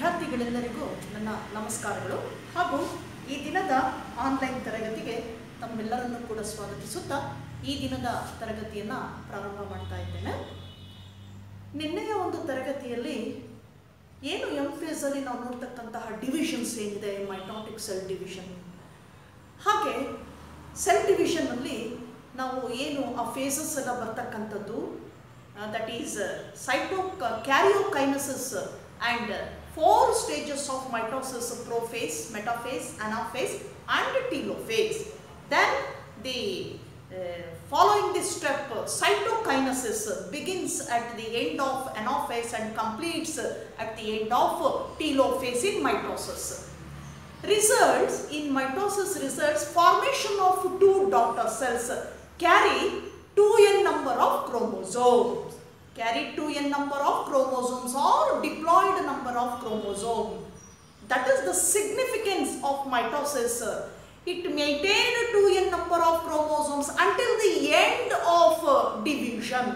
ವಿದ್ಯಾರ್ಥಿಗಳೆಲ್ಲರಿಗೂ ನನ್ನ ನಮಸ್ಕಾರಗಳು ಹಾಗೂ ಈ ದಿನದ ಆನ್ಲೈನ್ ತರಗತಿಗೆ ತಮ್ಮೆಲ್ಲರನ್ನು ಕೂಡ ಸ್ವಾಗತಿಸುತ್ತಾ ಈ ದಿನದ ತರಗತಿಯನ್ನು ಪ್ರಾರಂಭ ಮಾಡ್ತಾ ಇದ್ದೇನೆ ನಿನ್ನೆಯ ಒಂದು ತರಗತಿಯಲ್ಲಿ ಏನು ಎಂ ಫೇಸಲ್ಲಿ ನಾವು ನೋಡ್ತಕ್ಕಂತಹ ಡಿವಿಷನ್ಸ್ ಏನಿದೆ ಮೈಟಾಟಿಕ್ ಸೆಲ್ ಡಿವಿಷನ್ ಹಾಗೆ ಸೆಲ್ ಡಿವಿಷನ್ನಲ್ಲಿ ನಾವು ಏನು ಆ ಫೇಸಸ್ ಎಲ್ಲ ಬರ್ತಕ್ಕಂಥದ್ದು that is cyto karyokinesis and four stages of mitosis prophase metaphase anaphase and telophase then the following this step cytokinesis begins at the end of anaphase and completes at the end of telophase in mitosis results in mitosis results formation of two daughter cells carry 2n number of chromosomes carry 2n number of chromosomes or diploid number of chromosome that is the significance of mitosis it maintained 2n number of chromosomes until the end of uh, division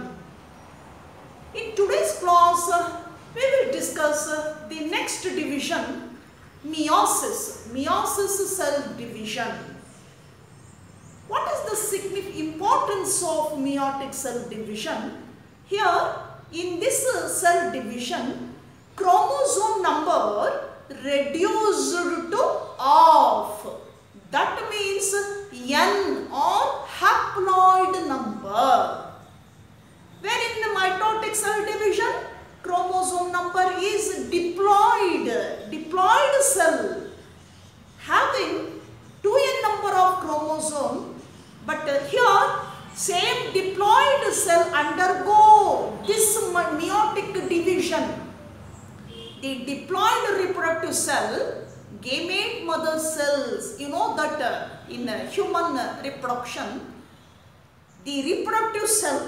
in today's class uh, we will discuss uh, the next division meiosis meiosis cell division what is the significant importance of meiotic cell division here in this uh, cell division chromosome number reduced to half that means n or haploid number where in the mitotic cell division chromosome number is diploid diploid cell having 2n number of chromosome but uh, here same diploid cell undergo this meiotic division the diploid reproductive cell gamete mother cells you know that uh, in uh, human uh, reproduction the reproductive cell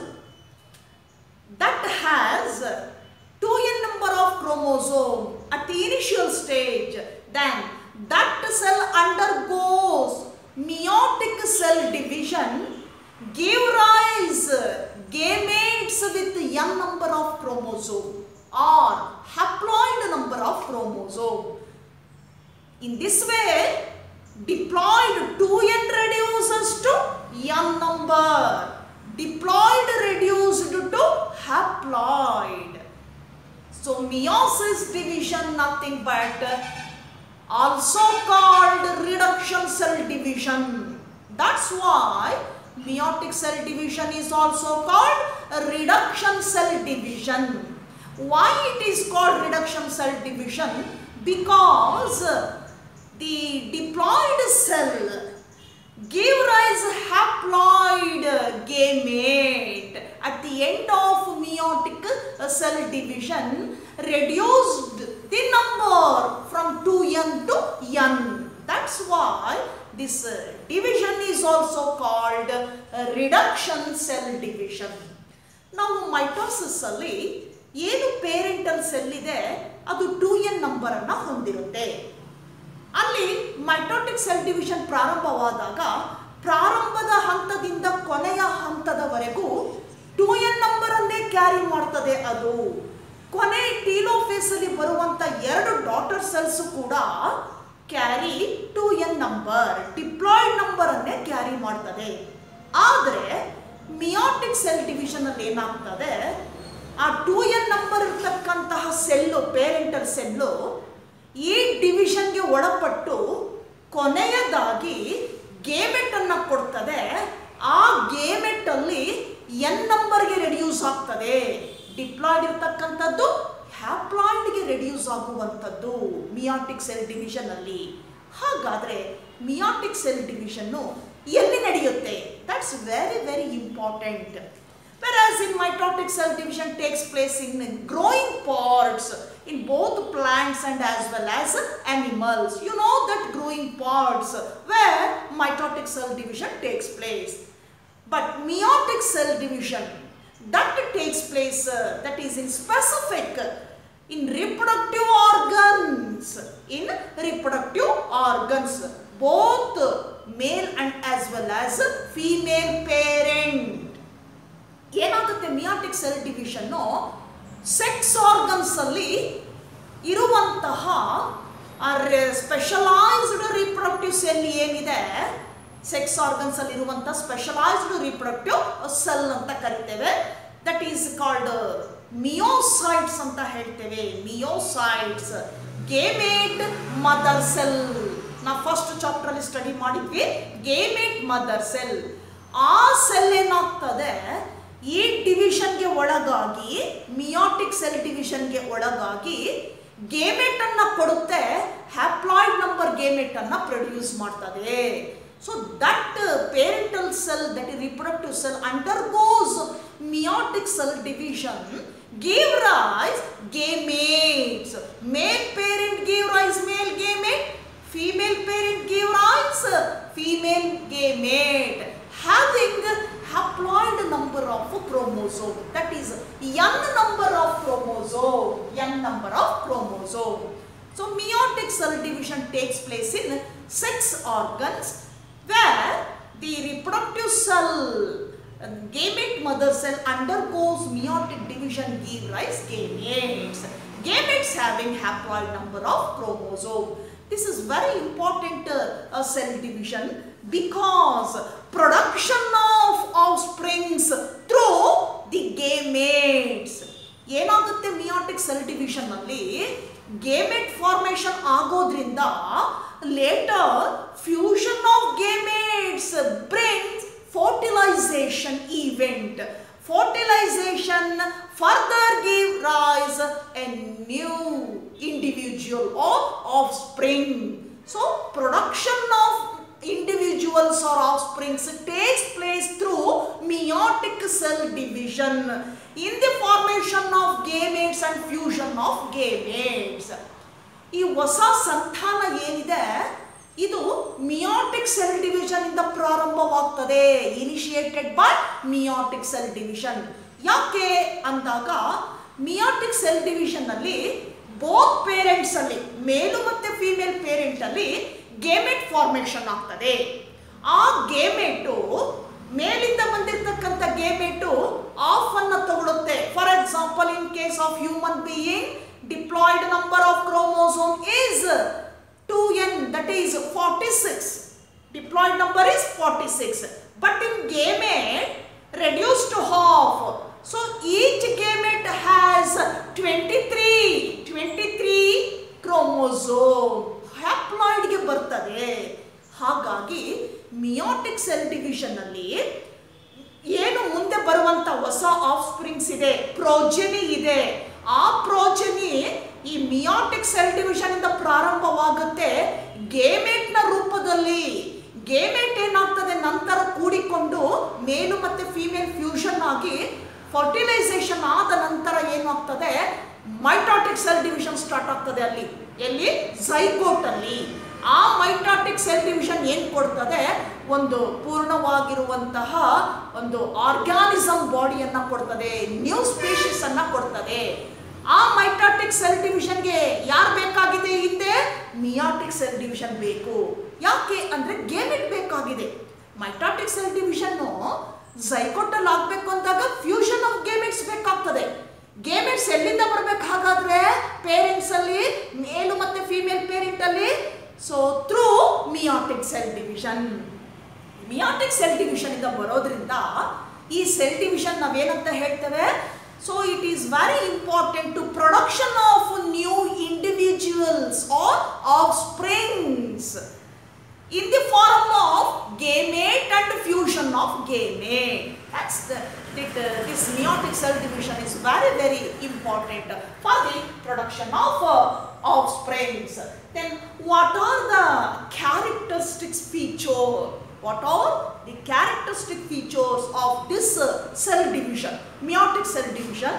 that has 2n number of chromosome at the initial stage then that cell undergoes meiotic cell division give rise gametes with n number of chromosome or haploid number of chromosome in this way, diploid 2n reduces to n number. Diploid reduced to haploid. So, meiosis division nothing but also called reduction cell division. That's why meiotic cell division is also called reduction cell division. Why it is called reduction cell division? Because the diploid cell give rise haploid gamete at the end of meiotic cell division reduced the number from 2n to n that's why this division is also called reduction cell division ನಾವು mitosis ಅಲ್ಲಿ ಏನು parental cell ಇದೆ ಅದು two N number ಅನ್ನ ಹೊಂದಿರುತ್ತೆ ಅಲ್ಲಿ ಮೈಟೋಟಿಕ್ cell division ಪ್ರಾರಂಭವಾದಾಗ ಪ್ರಾರಂಭದ ಹಂತದಿಂದ ಕೊನೆಯ ಹಂತದವರೆಗೂ ಟೂ ಎನ್ ನಂಬರ್ ಅನ್ನೇ ಕ್ಯಾರಿ ಮಾಡ್ತದೆ ಅದು ಕೊನೆ ಟೀಲೋಫೇಸ್ ಅಲ್ಲಿ ಬರುವಂತ ಎರಡು ಡಾಟರ್ ಸೆಲ್ಸ್ ಕೂಡ carry two N number diploid number ಅನ್ನೇ ಕ್ಯಾರಿ ಮಾಡ್ತದೆ ಆದರೆ ಮಿಯಾಟಿಕ್ ಸೆಲ್ ಡಿವಿಷನ್ ಅಲ್ಲಿ ಏನಾಗ್ತದೆ ಆ ಟೂ ಎನ್ ನಂಬರ್ ಇರ್ತಕ್ಕಂತಹ ಸೆಲ್ಲು ಪೇರೆಂಟಲ್ ಸೆಲ್ಲು ಈ ಡಿವಿಷನ್ಗೆ ಒಳಪಟ್ಟು ಕೊನೆಯದಾಗಿ ಗೇಮೆಟ್ ಅನ್ನ ಕೊಡ್ತದೆ ಆ ಗೇಮೆಟ್ ಅಲ್ಲಿ ಎನ್ ನಂಬರ್ಗೆ ರೆಡ್ಯೂಸ್ ಆಗ್ತದೆ ಡಿಪ್ಲಾಯ್ಡ್ ಇರ್ತಕ್ಕಂಥದ್ದು ಹ್ಯಾಪ್ಲಾಯ್ಡ್ಗೆ ರೆಡ್ಯೂಸ್ ಆಗುವಂಥದ್ದು ಮಿಯಾಟಿಕ್ ಸೆಲ್ ಡಿವಿಷನ್ ಅಲ್ಲಿ ಹಾಗಾದ್ರೆ ಮಿಯಾಟಿಕ್ ಸೆಲ್ ಡಿವಿಷನ್ನು ಎಲ್ಲಿ ನಡೆಯುತ್ತೆ that's very very important whereas in mitotic cell division takes place in growing parts in both plants and as well as animals. You know that growing parts where mitotic cell division takes place. But meiotic cell division that takes place uh, that is in specific in reproductive organs in reproductive organs both male and as well as female parent ಏನಾಗುತ್ತೆ meiotic cell division sex organs ಅಲ್ಲಿ ಇರುವಂತಹ specialised reproductive cell ಏನಿದೆ sex organs ಅಲ್ಲಿ ಇರುವಂತ specialised reproductive cell ಅಂತ ಕರಿತೇವೆ that is called meiocytes ಅಂತ ಹೇಳ್ತೇವೆ ಮಿಯೋಸೈಟ್ಸ್ ಗೇಮೇಟ್ ಮದರ್ ಸೆಲ್ ನಾವು ಫಸ್ಟ್ ಚಾಪ್ಟರ್ ಅಲ್ಲಿ ಸ್ಟಡಿ ಮಾಡಿದ್ವಿ ಗೇಮೇಟ್ ಮದರ್ ಸೆಲ್ ಆ ಸೆಲ್ ಏನಾಗ್ತದೆ ಈ ಡಿವಿಷನ್ಗೆ ಒಳಗಾಗಿ ಮಿಯಾಟಿಕ್ ಸೆಲ್ ಡಿವಿಷನ್ಗೆ ಒಳಗಾಗಿ ಗೇಮೆಟ್ ಅನ್ನ ಕೊಡುತ್ತೆ ಹ್ಯಾಪ್ಲಾಯ್ಡ್ ನಂಬರ್ ಗೇಮೆಟ್ ಅನ್ನ ಪ್ರೊಡ್ಯೂಸ್ ಮಾಡ್ತದೆ so that parental cell that is reproductive cell undergoes meiotic cell division give rise gametes male parent give rise male gamete female parent give rise female gamete having haploid number of chromosome that is n number of chromosome n number of chromosome so meiotic cell division takes place in sex organs where the reproductive cell gamete mother cell undergoes meiotic division give rise gametes gametes having haploid number of chromosome this is very important uh, uh, cell division because production of offsprings through the gametes ಏನಾಗುತ್ತೆ meiotic cell division ಅಲ್ಲಿ gamete formation ಆಗೋದ್ರಿಂದ later fusion of gametes brings fertilization event. Fertilization further give rise a new individual or offspring. So production of individuals or offsprings takes place through meiotic cell division in the formation of gametes and fusion of gametes. ಈ ಹೊಸ ಸಂತಾನ ಏನಿದೆ ಇದು meiotic cell division ಇಂದ ಪ್ರಾರಂಭವಾಗ್ತದೆ initiated by meiotic cell division ಯಾಕೆ ಅಂದಾಗ meiotic cell division ಅಲ್ಲಿ ಬೋತ್ ಪೇರೆಂಟ್ಸ್ ಅಲ್ಲಿ ಮೇಲು ಮತ್ತೆ ಫಿಮೇಲ್ ಪೇರೆಂಟ್ ಅಲ್ಲಿ ಗೇಮೆಟ್ ಫಾರ್ಮೇಶನ್ ಆಗ್ತದೆ ಆ ಗೇಮೆಟು ಮೇಲಿಂದ ಬಂದಿರತಕ್ಕಂಥ ಗೇಮೆಟು ಆಫ್ ಅನ್ನ ತಗೊಳುತ್ತೆ for example in case of human being diploid number of chromosome is 2n that is 46 diploid number is 46 but in gamete reduced to half so each gamete has 23 23 chromosome haploid ಗೆ ಬರ್ತದೆ ಹಾಗಾಗಿ meiotic cell division ಅಲ್ಲಿ ಏನು ಮುಂದೆ ಬರುವಂತ ಹೊಸ of springs ಇದೆ progeny ಇದೆ ಆ ಪ್ರೋಜನಿ ಈ ಮಿಯಾಟಿಕ್ ಸೆಲ್ ಡಿವಿಷನ್ ಇಂದ ಪ್ರಾರಂಭವಾಗುತ್ತೆ ಗೇಮೆಟ್ ನ ರೂಪದಲ್ಲಿ ಗೇಮೆಟ್ ಏನಾಗ್ತದೆ ನಂತರ ಕೂಡಿಕೊಂಡು ಮೇಲು ಮತ್ತೆ ಫಿಮೇಲ್ ಫ್ಯೂಷನ್ ಆಗಿ ಫರ್ಟಿಲೈಸೇಷನ್ ಆದ ನಂತರ ಏನಾಗ್ತದೆ ಮೈಟಾಟಿಕ್ ಸೆಲ್ ಡಿವಿಷನ್ ಸ್ಟಾರ್ಟ್ ಆಗ್ತದೆ ಅಲ್ಲಿ ಎಲ್ಲಿ ಝೈಗೋಟ್ ಅಲ್ಲಿ ಆ ಮೈಟಾಟಿಕ್ ಸೆಲ್ ಡಿವಿಷನ್ ಏನ್ ಕೊಡ್ತದೆ ಒಂದು ಪೂರ್ಣವಾಗಿರುವಂತಹ ಒಂದು ಆರ್ಗ್ಯಾನಿಸಮ್ ಬಾಡಿಯನ್ನ ಕೊಡ್ತದೆ ನ್ಯೂ ಸ್ಪೀಶೀಸ್ ಅನ್ನ ಕೊಡ್ತದೆ ಆ ಮೈಟಾಟಿಕ್ ಸೆಲ್ ಡಿವಿಷನ್ಗೆ ಯಾರು ಬೇಕಾಗಿದೆ ಹಿಂದೆ ಮಿಯಾಟಿಕ್ ಸೆಲ್ ಡಿವಿಷನ್ ಬೇಕು ಯಾಕೆ ಅಂದ್ರೆ ಗೇಮೆಟ್ ಬೇಕಾಗಿದೆ ಮೈಟಾಟಿಕ್ ಸೆಲ್ ಡಿವಿಷನ್ ಝೈಕೋಟಲ್ ಆಗ್ಬೇಕು ಅಂದಾಗ ಫ್ಯೂಷನ್ ಆಫ್ ಗೇಮೆಟ್ಸ್ ಬೇಕಾಗ್ತದೆ ಗೇಮೆಟ್ಸ್ ಎಲ್ಲಿಂದ ಬರ್ಬೇಕು ಹಾಗಾದ್ರೆ ಪೇರೆಂಟ್ಸ್ ಅಲ್ಲಿ ಮೇಲು ಮತ್ತೆ ಫಿಮೇಲ್ ಪೇರೆಂಟ್ ಅಲ್ಲಿ so through meiotic cell division meiotic cell division ಇಂದ ಬರೋದ್ರಿಂದ ಈ ಸೆಲ್ ಡಿವಿಷನ್ ನಾವೇನಂತ ಹೇಳ್ತೇವೆ so it is very important to production of new individuals or offsprings in the form of gamete and fusion of gamete. That's the, that, uh, this meiotic cell division is very very important for the production of uh, offsprings. Then what are the characteristics feature? What are the characteristic features of this uh, cell division, meiotic cell division?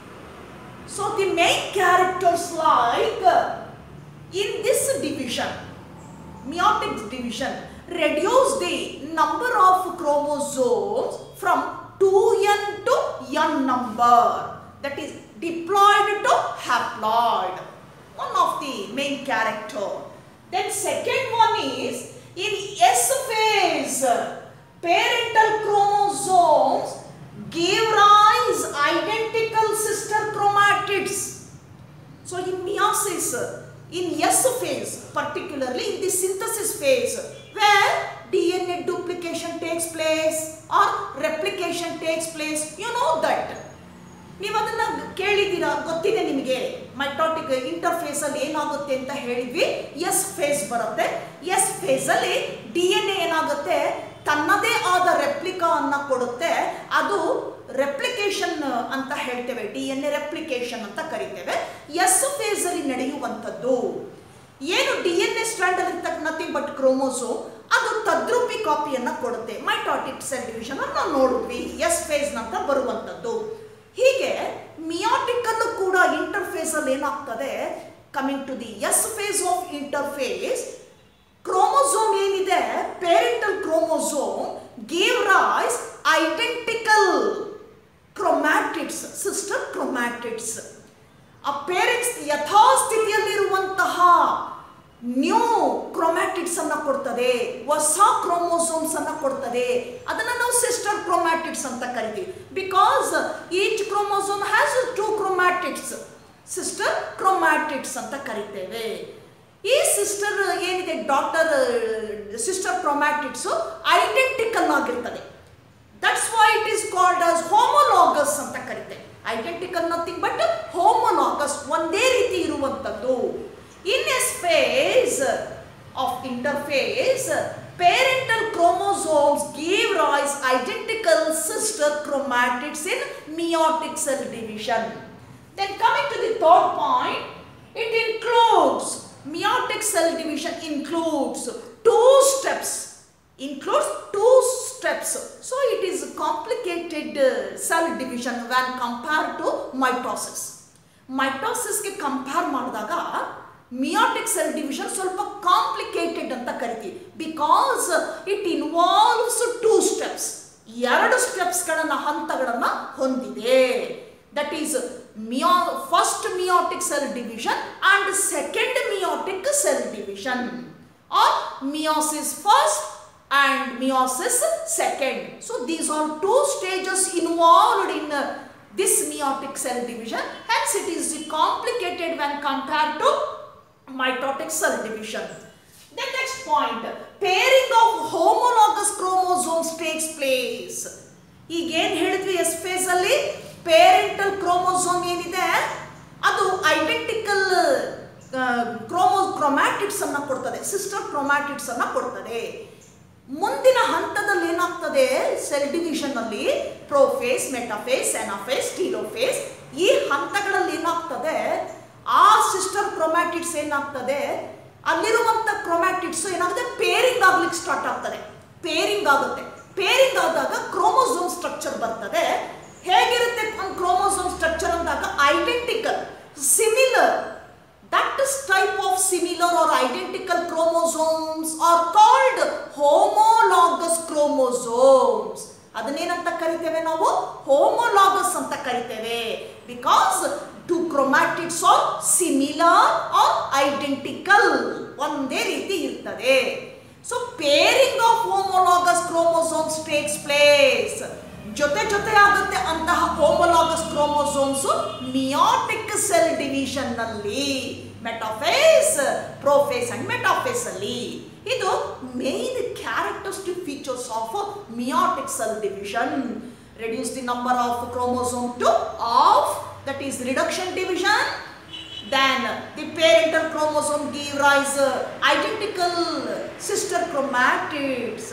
So the main characters like uh, in this division, meiotic division reduce the number of chromosomes from 2n to n number that is diploid to haploid one of the main character then second one is in s phase parental chromosomes give rise identical sister chromatids so in meiosis meiosis in S phase, particularly in the synthesis phase, where DNA duplication takes place or replication takes place. You know that. ನೀವು ಅದನ್ನ ಕೇಳಿದ್ದೀರಾ ಗೊತ್ತಿದೆ ನಿಮಗೆ mitotic interface ಅಲ್ಲಿ ಏನಾಗುತ್ತೆ ಅಂತ ಹೇಳಿದ್ವಿ S phase ಬರುತ್ತೆ ಎಸ್ ಫೇಸ್ ಅಲ್ಲಿ ಡಿ ಎನ್ ಎ ಏನಾಗುತ್ತೆ ತನ್ನದೇ ಆದ ರೆಪ್ಲಿಕಾ ಅನ್ನ ಕೊಡುತ್ತೆ ಅದು ರೆಪ್ಲಿಕೇಶನ್ ಅಂತ ಹೇಳ್ತೇವೆ ಡಿ ಎನ್ ಎ ರೆಪ್ಲಿಕೇಶನ್ ಅಂತ ಕರಿತೇವೆ ಎಸ್ ಫೇಸ್ ಅಲ್ಲಿ ನಡೆಯುವಂಥದ್ದು ಏನು ಡಿ ಎನ್ ಎ ಸ್ಟ್ರಾಂಡ್ ಅಲ್ಲಿ ಇರ್ತಕ್ಕ ನಥಿಂಗ್ ಬಟ್ ಕ್ರೋಮೋಸೋಮ್ ಅದು ತದ್ರೂಪಿ ಕಾಪಿಯನ್ನ ಕೊಡುತ್ತೆ ಮೈಟಾಟಿಕ್ ಸೆಲ್ ಡಿವಿಷನ್ ಅನ್ನು ನಾವು ನೋಡಿದ್ವಿ ಎಸ್ ಫೇಸ್ ನಂತರ ಬರುವಂಥದ್ದು ಹೀಗೆ ಮಿಯಾಟಿಕ್ ಅಲ್ಲೂ ಕೂಡ ಇಂಟರ್ಫೇಸ್ ಅಲ್ಲಿ ಏನಾಗ್ತದೆ coming to the S phase of interphase chromosome ಏನಿದೆ parental chromosome gave rise identical chromatids sister chromatids ಆ ಪೇರೆಂಟ್ಸ್ ಯಥಾಸ್ಥಿತಿಯಲ್ಲಿರುವಂತಹ ನ್ಯೂ ಕ್ರೊಮ್ಯಾಟಿಡ್ಸ್ ಅನ್ನ ಕೊಡ್ತದೆ ಹೊಸ ಕ್ರೋಮೋಸೋಮ್ಸ್ ಅನ್ನ ಕೊಡ್ತದೆ ಅದನ್ನ ನಾವು ಸಿಸ್ಟರ್ ಕ್ರೊಮ್ಯಾಟಿಡ್ಸ್ ಅಂತ ಕರಿತೀವಿ because each chromosome has two chromatids sister chromatids ಅಂತ ಕರಿತೇವೆ ಈ ಸಿಸ್ಟರ್ ಏನಿದೆ ಡಾಕ್ಟರ್ ಸಿಸ್ಟರ್ ಕ್ರೊಮ್ಯಾಟಿಡ್ಸ್ ಐಡೆಂಟಿಕಲ್ ಆಗಿರ್ತದೆ that's why it is called as homologous ಅಂತ ಕರಿತೇವೆ ಐಡೆಂಟಿಕಲ್ ನಥಿಂಗ್ ಬಟ್ ಹೋಮೋಲಾಗಸ್ ಒಂದೇ ರೀತಿ ಇರುವಂಥದ್ದು in a space of interphase parental chromosomes give rise identical sister chromatids in meiotic cell division. Then coming to the third point, it includes meiotic cell division includes two steps includes two steps so it is complicated uh, cell division when compared to mitosis ಮೈಟೋಸಿಸ್ಗೆ compare ಮಾಡಿದಾಗ meiotic cell division ಸ್ವಲ್ಪ complicated ಅಂತ ಕರಿತೀವಿ because it involves two steps ಎರಡು ಸ್ಟೆಪ್ಸ್ಗಳನ್ನ ಹಂತಗಳನ್ನ ಹೊಂದಿದೆ that is ಮಿಯಾ first meiotic cell division and second meiotic cell division or meiosis first and meiosis second. So these are two stages involved in uh, this meiotic cell division. Hence it is complicated when compared to mitotic cell division. The next point, pairing of homologous chromosomes takes place. ಈಗ ಏನು ಹೇಳಿದ್ವಿ S phase ಅಲ್ಲಿ parental chromosome ಏನಿದೆ ಅದು identical ಕ್ರೋಮೋ chromatids ಅನ್ನ ಕೊಡ್ತದೆ sister chromatids ಅನ್ನ ಕೊಡ್ತದೆ ಮುಂದಿನ ಹಂತದಲ್ಲಿ ಏನಾಗ್ತದೆ ಸೆಲ್ ಡಿವಿಷನ್ ಅಲ್ಲಿ ಪ್ರೋಫೇಸ್ ಮೆಟಾಫೇಸ್ ಎನಾಫೇಸ್ ಟೀಲೋಫೇಸ್ ಈ ಹಂತಗಳಲ್ಲಿ ಏನಾಗ್ತದೆ ಆ ಸಿಸ್ಟರ್ ಕ್ರೊಮ್ಯಾಟಿಡ್ಸ್ ಏನಾಗ್ತದೆ ಅಲ್ಲಿರುವಂತ ಕ್ರೊಮ್ಯಾಟಿಡ್ಸ್ ಏನಾಗುತ್ತೆ ಪೇರಿಂಗ್ ಆಗ್ಲಿಕ್ಕೆ ಸ್ಟಾರ್ಟ್ ಆಗ್ತದೆ ಪೇರಿಂಗ್ ಆಗುತ್ತೆ ಪೇರಿಂಗ್ ಆದಾಗ ಕ್ರೋಮೋಸೋಮ್ ಸ್ಟ್ರಕ್ಚರ್ ಬರ್ತದೆ ಹೇಗಿರುತ್ತೆ ಒಂದು ಕ್ರೋಮೋಸೋಮ್ ಸ್ಟ್ರಕ್ಚರ್ ಅಂದಾಗ identical similar that is type of similar or identical chromosomes are called homologous chromosomes ಅದನ್ನೇನಂತ ಕರಿತೇವೆ ನಾವು ಹೋಮೋಲಾಗಸ್ ಅಂತ ಕರಿತೇವೆ because two chromatids are similar are identical ಒಂದೇ ರೀತಿ ಇರ್ತದೆ so pairing of homologous chromosomes takes place ಜೊತೆ ಜೊತೆ ಆಗುತ್ತೆ ಅಂತಹ homologous chromosomes meiotic cell division ನಲ್ಲಿ ಮೆಟಾಫೇಸ್ ಪ್ರೋಫೇಸ್ ಅಂಡ್ ಮೆಟಾಫೇಸ್ ಅಲ್ಲಿ ಇದು main characteristic features of meiotic cell division reduce the number of chromosome to half that is reduction division then the parental chromosome give rise uh, identical sister chromatids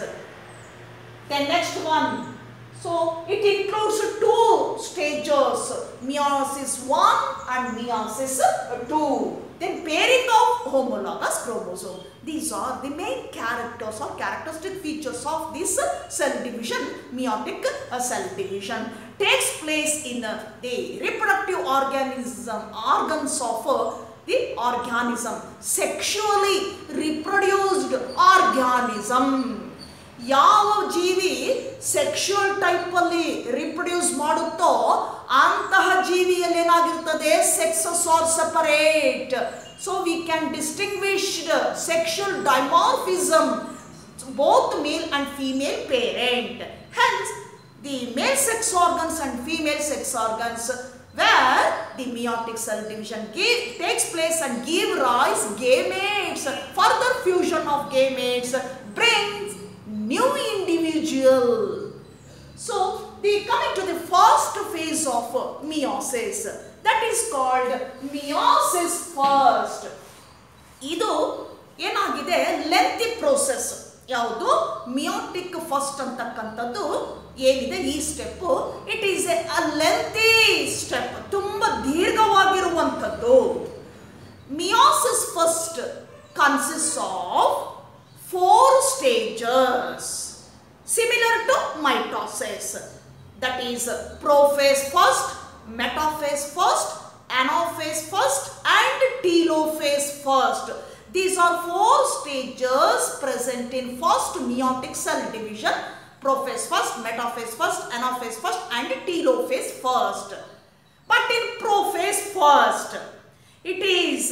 then next one so it includes two stages meiosis 1 and meiosis 2 then pairing of homologous chromosome these are the main characters or characteristic features of this uh, cell division meiotic uh, cell division takes place in uh, the reproductive organism organs of uh, the organism sexually reproduced organism ಯಾವ ಜೀವಿ sexual type ಅಲ್ಲಿ reproduce ಮಾಡುತ್ತೋ ಅಂತಹ ಜೀವಿಯಲ್ಲಿ ಏನಾಗಿರ್ತದೆ sexes are separate so we can distinguish sexual dimorphism both male and female parent hence the male sex organs and female sex organs where the meiotic cell division give, takes place and give rise gametes. Further fusion of gametes brings new individual. So, the coming to the first phase of uh, meiosis, that is called meiosis first. ಇದು ಏನಾಗಿದೆ lengthy process ಯಾವುದು meiotic first ಅಂತಕ್ಕಂಥದ್ದು ಏನಿದೆ ಈ step it is a lengthy step ತುಂಬ ದೀರ್ಘವಾಗಿರುವಂಥದ್ದು meiosis first consist of four stages similar to mitosis that is prophase first, metaphase first, anaphase first, and telophase first. These are four stages present in first meiotic cell division. Prophase first, metaphase first, anaphase first, and telophase first. But in prophase first, it is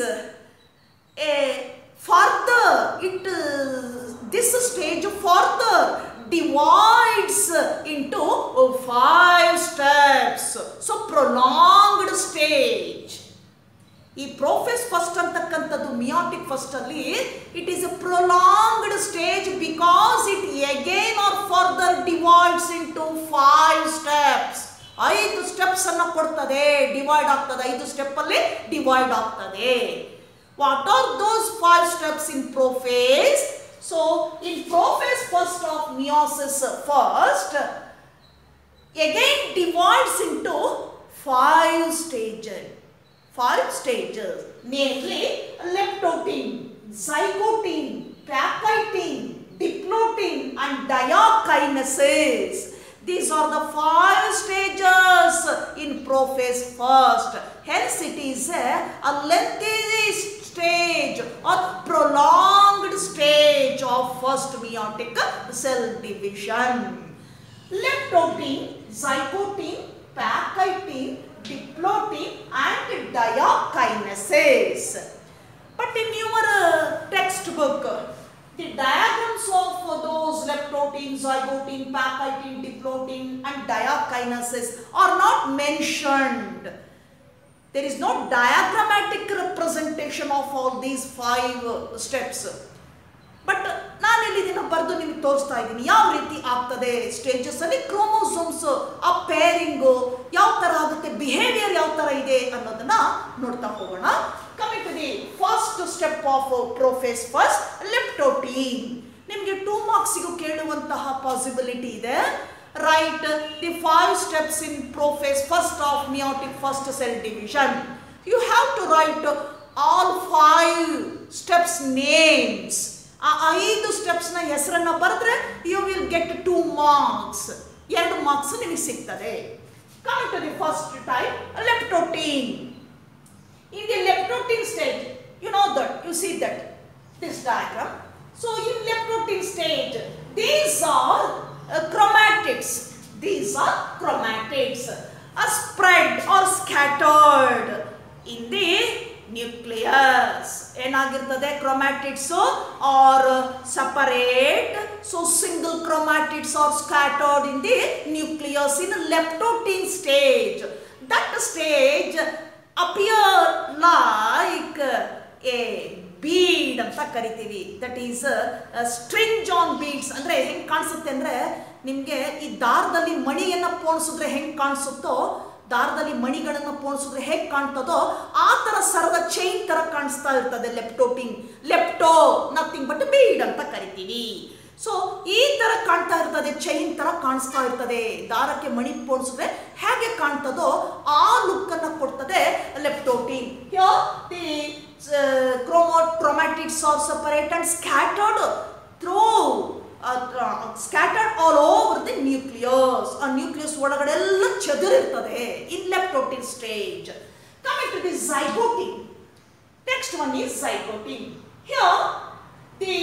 a further it uh, this stage further divides into five steps so prolonged stage ಈ prophase first ಅಂತಕ್ಕಂಥದ್ದು meiotic first ಅಲ್ಲಿ it is a prolonged stage because it again are further divides into five steps ಐದು steps ಅನ್ನ ಕೊಡ್ತದೆ divide ಆಗ್ತದೆ ಐದು step ಅಲ್ಲಿ divide ಆಗ್ತದೆ what are those five steps in prophase so in prophase first of meiosis first again divides into five stages. Five stages, namely leptotin, zygotin, pachytin, diplotin, and diakinesis. These are the five stages in prophase first. Hence, it is a, a lengthy stage or prolonged stage of first meiotic cell division. leptotin, zygotin, pachytin, diplotin and diakinesis. But in your uh, textbook, the diagrams of those leptotin, zygotin, pachytin, diplotin and diakinesis are not mentioned. There is no diagrammatic representation of all these five uh, steps. But ನಾನು ಇದನ್ನ ಬರೆದು ನಿಮ್ಗೆ ತೋರಿಸ್ತಾ ಇದ್ದೀನಿ ಯಾವ ರೀತಿ ಆಗ್ತದೆ stages ಅಲ್ಲಿ ಕ್ರೋಮೋಸೋಮ್ಸ್ ಆ ಪೇರಿಂಗು ಯಾವ ತರ ಆಗುತ್ತೆ ಬಿಹೇವಿಯರ್ ಯಾವ ತರ ಇದೆ ಅನ್ನೋದನ್ನ ನೋಡ್ತಾ ಹೋಗೋಣ coming to the first step of prophase first leptotene ನಿಮಗೆ ಟೂ ಮಾರ್ಕ್ಸಿಗೂ ಕೇಳುವಂತಹ ಪಾಸಿಬಿಲಿಟಿ ಇದೆ write the five steps in prophase first of meiotic first cell division you have to write all five steps names ಆ ಐದು ಸ್ಟೆಪ್ಸ್ನ ಹೆಸರನ್ನ ಬರೆದ್ರೆ you will get two marks ಎರಡು ಮಾರ್ಕ್ಸ್ ನಿಮಗೆ ಸಿಗ್ತದೆ coming to the first type leptotene in the leptotin stage you know that you see that this diagram so in leptotin stage these are uh, chromatids these are chromatids are spread or scattered in the nucleus ಏನಾಗಿರ್ತದೆ chromatids are separate so single chromatids are scattered in the nucleus in leptotene stage that stage appear like a bead ಅಂತ ಕರಿತೀವಿ that is string on beads ಅಂದ್ರೆ ಹೆಂಗ್ ಕಾಣಿಸುತ್ತೆ ಅಂದ್ರೆ ನಿಮ್ಗೆ ಈ ದಾರದಲ್ಲಿ ಮಣಿಯನ್ನ ಪೋಣಿಸಿದ್ರೆ ಹೆಂಗ್ ಕಾಣಿಸುತ್ತೋ ದಾರದಲ್ಲಿ ಮಣಿಗಳನ್ನು ಪೋಣಿಸಿದ್ರೆ ಹೇಗೆ ಕಾಣ್ತದೋ ಆ ತರ ಸರದ ಚೈನ್ ತರ ಕಾಣಿಸ್ತಾ ಇರ್ತದೆ leptotene lepto nothing but bead ಅಂತ ಕರಿತೀವಿ ಸೊ ಈ ತರ ಕಾಣ್ತಾ ಇರ್ತದೆ ಚೈನ್ ತರ ಕಾಣಿಸ್ತಾ ಇರ್ತದೆ ದಾರಕ್ಕೆ ಮಣಿ ಪೋಣಿಸಿದ್ರೆ ಹೇಗೆ ಕಾಣ್ತದೋ ಆ ಲುಕ್ ಅನ್ನ ಕೊಡ್ತದೆ leptotene the chromo chromatids are separate and scattered through scattered all over the nucleus ಆ ನ್ಯೂಕ್ಲಿಯಸ್ ಒಳಗಡೆ ಎಲ್ಲ ಚದುರಿರ್ತದೆ in leptotene stage coming to the zygotene next one is zygotene here the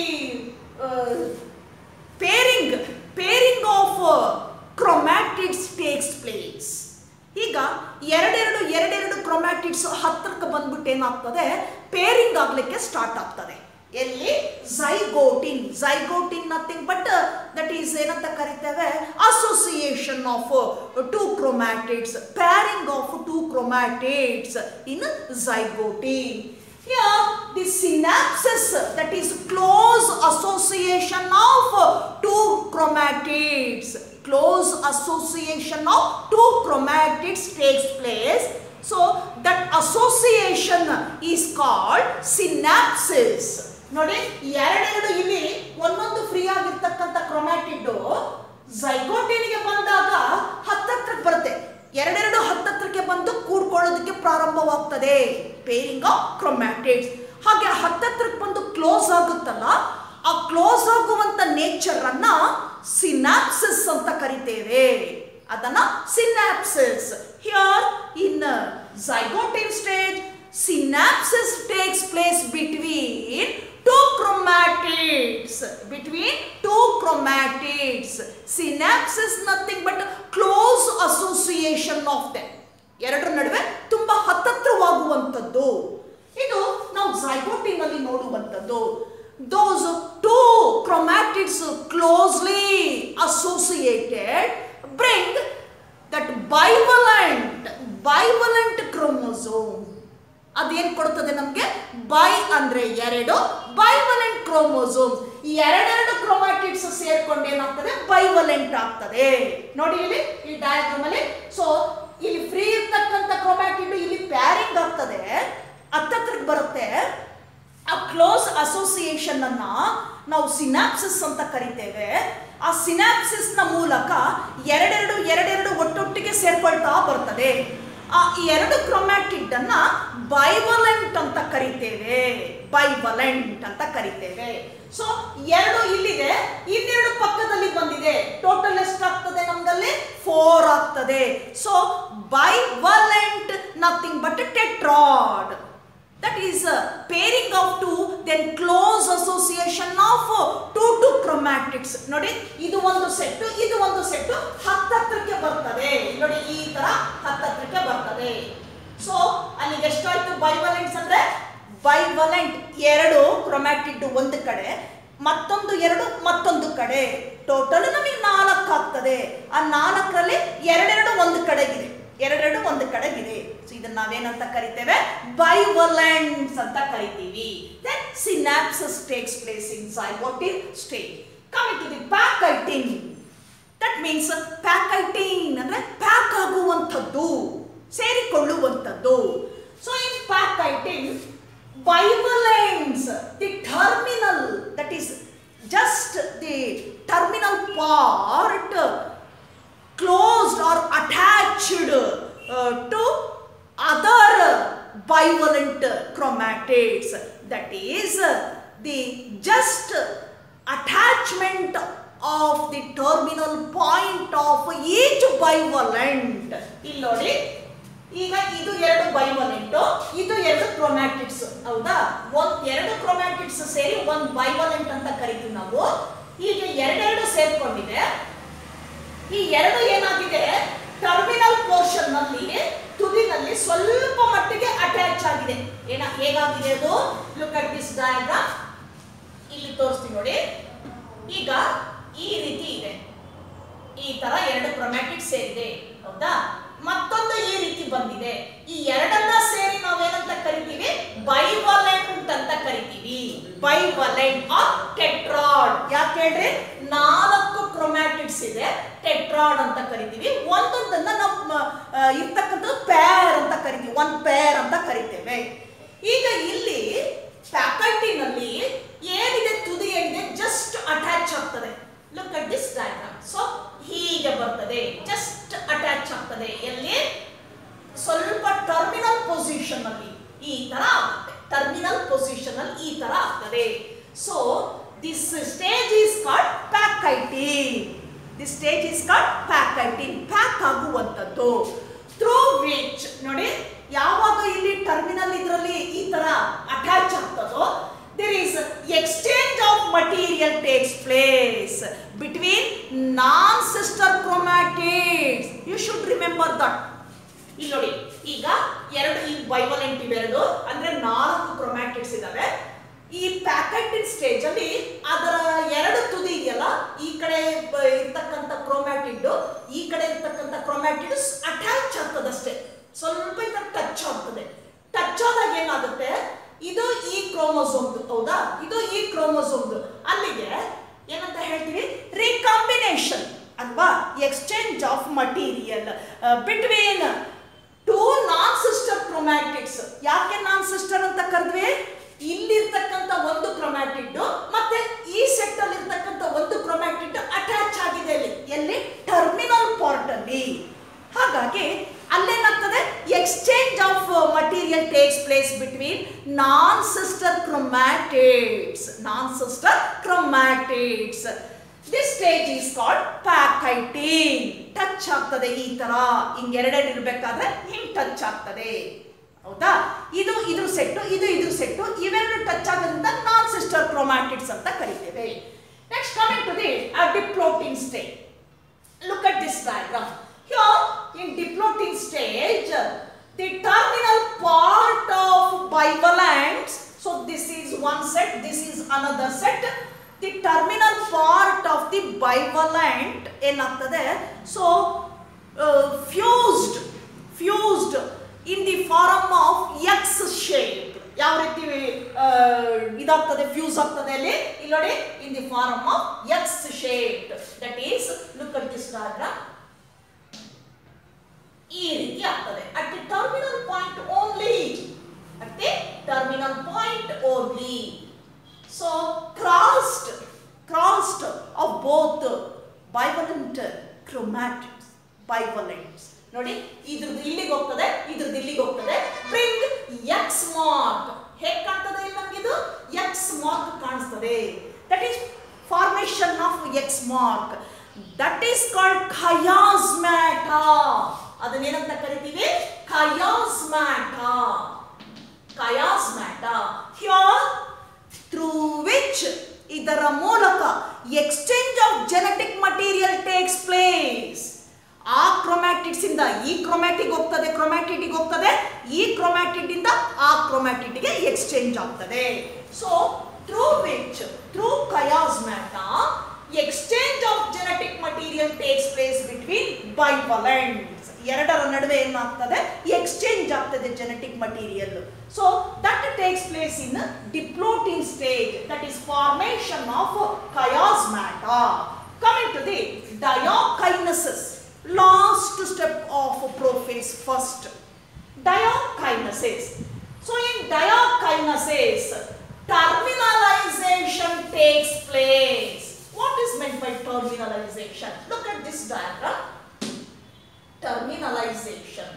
pairing pairing of chromatids takes place ಈಗ ಎರಡೆರಡು ಎರಡೆರಡು chromatids ಹತ್ರಕ್ಕೆ ಬಂದ್ಬಿಟ್ಟು ಏನಾಗ್ತದೆ ಪೇರಿಂಗ್ ಆಗ್ಲಿಕ್ಕೆ ಸ್ಟಾರ್ಟ್ ಆಗ್ತದೆ ಎಲ್ಲಿ zygotene zygotene nothing but that is ಏನಂತ ಕರಿತೇವೆ association of two chromatids pairing of two chromatids in zygotene Here, the synapses, that is close association of two chromatids, close association of two chromatids takes place. So, that association is called synapses. ನೋಡಿ ಎರಡೆರಡು ಇಲ್ಲಿ ಒಂದೊಂದು free ಆಗಿರ್ತಕ್ಕಂಥ chromatid ಝೈಗೋಟಿನ್ಗೆ ಬಂದಾಗ ಹತ್ತತ್ರಕ್ಕೆ ಬರುತ್ತೆ ಎರಡೆರಡು ಹತ್ತತ್ರಕ್ಕೆ ಬಂದು ಕೂಡ್ಕೊಳ್ಳೋದಕ್ಕೆ ಪ್ರಾರಂಭವಾಗ್ತದೆ ಪೇರಿಂಗ್ ಆಫ್ ಕ್ರೊಮ್ಯಾಟಿಡ್ಸ್ ಹಾಗೆ ಹತ್ತತ್ರಕ್ಕೆ ಬಂದು ಕ್ಲೋಸ್ ಆಗುತ್ತಲ್ಲ ಆ ಕ್ಲೋಸ್ ಆಗುವಂತ ನೇಚರ್ ಅನ್ನ ಸಿನಾಪ್ಸಿಸ್ ಅಂತ ಕರಿತೇವೆ ಅದನ್ನ synapsis here in zygotene stage synapsis takes place between two chromatids between two chromatids synapse is nothing but close association of them ಎರಡರ ನಡುವೆ ತುಂಬಾ ಹತ್ತತ್ರವಾಗುವಂಥದ್ದು ಇದು ನಾವು ಝೈಗೋಟಿನ್ ಅಲ್ಲಿ ನೋಡುವಂಥದ್ದು those two chromatids closely associated bring that bivalent bivalent chromosome ಅದೇನ್ ಕೊಡ್ತದೆ ನಮಗೆ ಬೈ ಅಂದ್ರೆ ಎರಡು ಬೈವಲೆಂಟ್ ಕ್ರೋಮೋಸೋಮ್ ಎರಡೆರಡು ಕ್ರೊಮ್ಯಾಟಿಡ್ಸ್ ಸೇರ್ಕೊಂಡು ಏನಾಗ್ತದೆ ಬೈವಲೆಂಟ್ ಆಗ್ತದೆ ನೋಡಿ ಇಲ್ಲಿ ಈ ಡಯಾಗ್ರಾಮ್ ಅಲ್ಲಿ ಸೊ ಇಲ್ಲಿ ಫ್ರೀ ಇರ್ತಕ್ಕಂಥ ಕ್ರೊಮ್ಯಾಟಿಡ್ ಇಲ್ಲಿ ಪ್ಯಾರಿಂಗ್ ಆಗ್ತದೆ ಹತ್ತತ್ರಕ್ಕೆ ಬರುತ್ತೆ ಆ ಕ್ಲೋಸ್ ಅಸೋಸಿಯೇಷನ್ ಅನ್ನ ನಾವು ಸಿನಾಪ್ಸಿಸ್ ಅಂತ ಕರಿತೇವೆ ಆ ಸಿನಾಪ್ಸಿಸ್ ನ ಮೂಲಕ ಎರಡೆರಡು ಎರಡೆರಡು ಒಟ್ಟೊಟ್ಟಿಗೆ ಸೇರ್ಕೊಳ್ತಾ ಬರ್ತದೆ ಆ ಈ ಎರಡು ಕ್ರೊಮ್ಯಾಟಿಡ್ ಅನ್ನ ಬೈವಲೆಂಟ್ ಅಂತ ಕರಿತೇವೆ ಬೈವಲೆಂಟ್ ಅಂತ ಕರಿತೇವೆ ಸೊ ಎರಡು ಇಲ್ಲಿದೆ ಇನ್ನೆರಡು ಪಕ್ಕದಲ್ಲಿ ಬಂದಿದೆ ಟೋಟಲ್ ಎಷ್ಟಾಗ್ತದೆ ನಮ್ಗಲ್ಲಿ ಫೋರ್ ಆಗ್ತದೆ so bivalent nothing but tetrad that is uh, pairing of two then close association of uh, two two chromatids ನೋಡಿ ಇದು ಒಂದು ಸೆಟ್ ಇದು ಒಂದು ಸೆಟ್ ಹತ್ತತ್ರಕ್ಕೆ ಬರ್ತದೆ ನೋಡಿ ಈ ತರ ಹತ್ತತ್ರಕ್ಕೆ ಬರ್ತದೆ ಸೊ ಅಲ್ಲಿಗೆ ಎಷ್ಟಾಯ್ತು ಬೈವಲೆಂಟ್ಸ್ ಅಂದ್ರೆ ಬೈವಲೆಂಟ್ ಎರಡು ಕ್ರೊಮ್ಯಾಟಿಡ್ ಒಂದು ಕಡೆ ಮತ್ತೊಂದು ಎರಡು ಮತ್ತೊಂದು ಕಡೆ ಟೋಟಲ್ ನಮಗೆ ನಾಲ್ಕು ಆಗ್ತದೆ ಆ ನಾಲ್ಕರಲ್ಲಿ ಎರಡೆರಡು ಒಂದು ಕಡೆಗಿದೆ ಎರಡೆರಡು ಒಂದು ಕಡೆಗಿದೆ ಸೊ ಇದನ್ನ ನಾವೇನಂತ ಕರಿತೇವೆ ಬೈವಲೆಂಟ್ಸ್ ಅಂತ ಕರಿತೀವಿ then synapsis takes place in zygotene stage coming to the pachytene that means pachytene ಅಂದ್ರೆ ಪ್ಯಾಕ್ ಆಗುವಂಥದ್ದು ಸೇರಿಕೊಳ್ಳುವಂಥದ್ದು so in pachytene bivalents the terminal that is just the terminal part closed or attached uh, to other bivalent chromatids that is uh, the just attachment of the terminal point of each bivalent ಇಲ್ಲಿ ನೋಡಿ ಈಗ ಇದು ಎರಡು ಬೈವಲೆಂಟ್ ಇದು ಎರಡು chromatids ಹೌದಾ ಒಂದ್ ಎರಡು ಕ್ರೊಮ್ಯಾಟಿಡ್ಸ್ ಸೇರಿ ಒಂದ್ ಬೈವಲೆಂಟ್ ಅಂತ ಕರಿತೀವಿ ನಾವು ಈಗ ಎರಡೆರಡು ಸೇರ್ಕೊಂಡಿದೆ ಈ ಎರಡು ಏನಾಗಿದೆ ಟರ್ಮಿನಲ್ ಪೋರ್ಷನ್ ನಲ್ಲಿ ತುದಿನಲ್ಲಿ ಸ್ವಲ್ಪ ಮಟ್ಟಿಗೆ ಅಟ್ಯಾಚ್ ಆಗಿದೆ ಏನ ಹೇಗಾಗಿದೆ ಅದು ಲುಕ್ ಅಟ್ ದಿಸ್ ಡಯಾಗ್ರಾಮ್ ಇಲ್ಲಿ ತೋರಿಸ್ತೀನಿ ನೋಡಿ ಈಗ ಈ ರೀತಿ ಇದೆ ಈ ತರ ಎರಡು ಕ್ರೊಮ್ಯಾಟಿಕ್ ಸೇರಿದೆ ಹೌದಾ ಮತ್ತೊಂದು ಈ ರೀತಿ ಬಂದಿದೆ ಈ ಎರಡನ್ನ ಸೇರಿ ನಾವೇನಂತ ಕರಿತೀವಿ ಬೈವಲೆಂಟ್ ಅಂತ ಕರಿತೀವಿ ಬೈವಲೆಂಟ್ ಆರ್ ಟೆಟ್ರಾಡ್ ಯಾಕೆ ಹೇಳ್ರಿ ನಾಲ್ಕು ಕ್ರೊಮ್ಯಾಟಿಡ್ಸ್ ಇದೆ ಟೆಟ್ರಾಡ್ ಅಂತ ಕರಿತೀವಿ ಒಂದೊಂದನ್ನ ನಾವು ಆ, ಇರ್ತಕ್ಕಂಥದ್ದು ಪ್ಯಾರ್ ಅಂತ ಕರಿತೀವಿ ಒಂದ್ ಪೇರ್ ಅಂತ ಕರಿತೇವೆ ಈಗ ಇಲ್ಲಿ ಫ್ಯಾಕಲ್ಟಿನಲ್ಲಿ ಏನಿದೆ ತುದಿ ಏನಿದೆ ಜಸ್ಟ್ ಅಟ್ಯಾಚ್ ಆಗ್ತದೆ look at this diagram so ಹೀಗೆ ಬರ್ತದೆ ಜಸ್ಟ್ ಅಟ್ಯಾಚ್ ಆಗ್ತದೆ ಎಲ್ಲಿ ಸ್ವಲ್ಪ ಟರ್ಮಿನಲ್ ಪೊಸಿಷನ್ ಅಲ್ಲಿ ಈ ತರ ಆಗುತ್ತೆ ಟರ್ಮಿನಲ್ ಪೊಸಿಷನ್ ಅಲ್ಲಿ ಈ ತರ ಆಗ್ತದೆ so this stage is called pachytene this stage is called pachytene pack ಆಗುವಂಥದ್ದು ಥ್ರೂ ವಿಚ್ ನೋಡಿ ಯಾವಾಗ ಇಲ್ಲಿ ಟರ್ಮಿನಲ್ ಇದರಲ್ಲಿ ಈ ತರ ಅಟ್ಯಾಚ್ ಆಗ್ತದೋ there is exchange of material takes place between non-sister chromatids you should remember that ಇಲ್ಲಿ ನೋಡಿ ಈಗ ಎರಡು ಈ ಬೈವಲೆಂಟ್ ಇವೆರಡು ಅಂದ್ರೆ ನಾಲ್ಕು ಕ್ರೊಮ್ಯಾಟಿಡ್ಸ್ ಇದಾವೆ ಈ ಪ್ಯಾಕೆಟಿನ್ ಸ್ಟೇಜ್ ಅಲ್ಲಿ ಅದರ ಎರಡು ತುದಿ ಇದೆಯಲ್ಲ ಈ ಕಡೆ ಬ- ಇರ್ತಕ್ಕಂಥ ಕ್ರೋಮ್ಯಾಟಿಡ್ ಈ ಕಡೆ ಇರ್ತಕ್ಕಂಥ ಕ್ರೋಮ್ಯಾಟಿಡ್ ಅಟ್ಯಾಚ್ ಆಗ್ತದಷ್ಟೇ ಸ್ವಲ್ಪ ಇದರ ಟಚ್ ಆಗ್ತದೆ ಟಚ್ ಆದಾಗ ಏನಾಗುತ್ತೆ ಇದು ಈ ಕ್ರೋಮೋಸೋಮ್ದು ಹೌದಾ ಇದು ಈ ಕ್ರೋಮೋಸೋಮ್ದು ಅಲ್ಲಿಗೆ ಏನಂತ ಹೇಳ್ತೀವಿ ರಿಕಾಂಬಿನೇಷನ್ ಅಲ್ವಾ exchange of material between two non sister chromatids ಯಾಕೆ ನಾನ್ ಸಿಸ್ಟರ್ ಅಂತ ಕರೆದ್ವಿ ಇಲ್ಲಿರ್ತಕ್ಕಂಥ ಒಂದು ಕ್ರೊಮ್ಯಾಟಿಡ್ ಮತ್ತೆ ಈ ಸೆಟ್ ಅಲ್ಲಿ ಇರ್ತಕ್ಕಂಥ ಒಂದು ಕ್ರೊಮ್ಯಾಟಿಡ್ ಅಟ್ಯಾಚ್ ಆಗಿದೆ ಅಲ್ಲಿ ಎಲ್ಲಿ ಟರ್ಮಿನಲ್ ಪಾರ್ಟ್ ಅಲ್ಲಿ ಹಾಗಾಗಿ ಅಲ್ಲೇನಾಗ್ತದೆ exchange of material takes place between non sister chromatids non sister chromatids this stage is called pachytene touch ಆಗ್ತದೆ ಈ ತರ ಹಿಂಗ್ ಎರಡೆರಡು ಇರ್ಬೇಕಾದ್ರೆ ಹಿಂಗ್ ಟಚ್ ಆಗ್ತದೆ ಹೌದಾ ಇದು ಇದ್ರ ಸೆಟ್ಟು ಇದು ಇದ್ರ ಸೆಟ್ಟು ಇವೆರಡು ಟಚ್ ಆಗೋದ್ರಿಂದ ನಾನ್ ಸಿಸ್ಟರ್ ಕ್ರೊಮ್ಯಾಟಿಡ್ಸ್ ಅಂತ ಕರಿತೇವೆ next coming to the diplotene stage Look at this diagram. Here, in diplotin stage, the terminal part of bivalents, so this is one set, this is another set. The terminal part of the bivalent ಏನಾಗ್ತದೆ so fused fused in the form of X shape ಯಾವ ರೀತಿ ಆ, ಇದಾಗ್ತದೆ fuse ಆಗ್ತದೆ ಅಲ್ಲಿ ಇಲ್ಲಿ ನೋಡಿ in the form of X shape that is look at this diagram ಈ ರೀತಿ ಆಗ್ತದೆ at the terminal point only at the terminal point only so crossed crossed of both bivalent chromatids bivalents ನೋಡಿ ಇದ್ರದ್ದು ಇಲ್ಲಿಗೆ ಹೋಗ್ತದೆ ಇದ್ರದ್ದು ಇಲ್ಲಿಗೆ ಹೋಗ್ತದೆ ಬ್ರಿಂಗ್ ಎಕ್ಸ್ ಮಾರ್ಕ್ ಹೇಗೆ ಕಾಣ್ತದೆ ಇಲ್ಲಿ ನಮ್ಗೆ ಇದು ಎಕ್ಸ್ ಮಾರ್ಕ್ ಕಾಣಿಸ್ತದೆ that is formation of X mark that is called chiasmata ಅದನ್ನೇನಂತ ಕರಿತೀವಿ chiasmata chiasmata here through which ಇದರ ಮೂಲಕ exchange of genetic material takes place ಆ ಕ್ರೊಮ್ಯಾಟಿಡ್ಸ್ ಇಂದ ಈ ಕ್ರೊಮ್ಯಾಟಿಗ್ ಹೋಗ್ತದೆ ಕ್ರೊಮ್ಯಾಟಿಡ್ ಹೋಗ್ತದೆ ಈ ಕ್ರೊಮ್ಯಾಟಿಡ್ ಇಂದ ಆ ಕ್ರೊಮ್ಯಾಟಿಡ್ ಗೆ ಎಕ್ಸ್ಚೇಂಜ್ ಆಗ್ತದೆ so through which through chiasmata exchange of genetic material takes place between bivalents ಎರಡರ ನಡುವೆ ಏನಾಗ್ತದೆ ಎಕ್ಸ್ಚೇಂಜ್ ಆಗ್ತದೆ genetic material so that takes place in diplotene stage that is formation of chiasmata coming to the diakinesis last step of prophase first diakinesis so in diakinesis terminalization takes place. What is meant by terminalization? Look at this diagram. Terminalization.